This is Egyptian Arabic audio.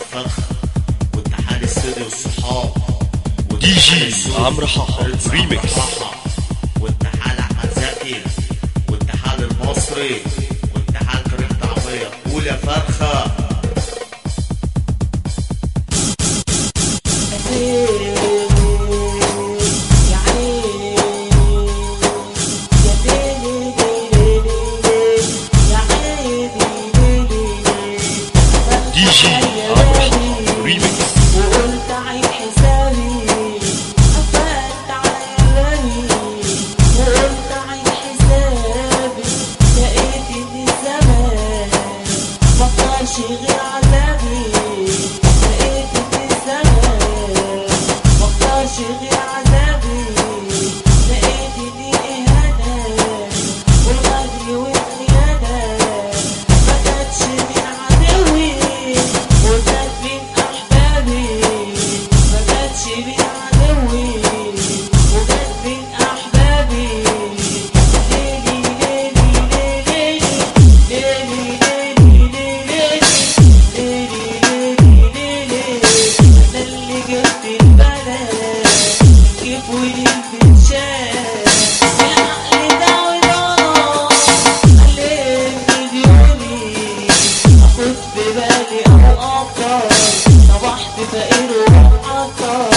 فرخة واتحاد السيدي والصحاب دي جي عمرو حاحة ريميكس واتحاد احمد زكي واتحاد المصري واتحاد كريم طعمية قول يا فرخة دي جي عمرو حاحة ريميكس وقلت عيد حسابي قفلت على كلامي وقلت عيد حسابي لقيت ان الزمان مفضلش غير عذابي لقيت ان الزمان مفضلش غير عذابي لقيت ان اهانة والغدر والخيانة ما كانتش من عدوي وكانت من احبابي ما كانتش من عدوي وكانت من احبابي ليلي ليلي ليلي ليلي ليلي ليلي ليلي ليلي انا اللي جبت البلد كيف ولي شاف العقل ده وده علمني ديوني اخد في بالي او افكر صبحت فقير ومعطر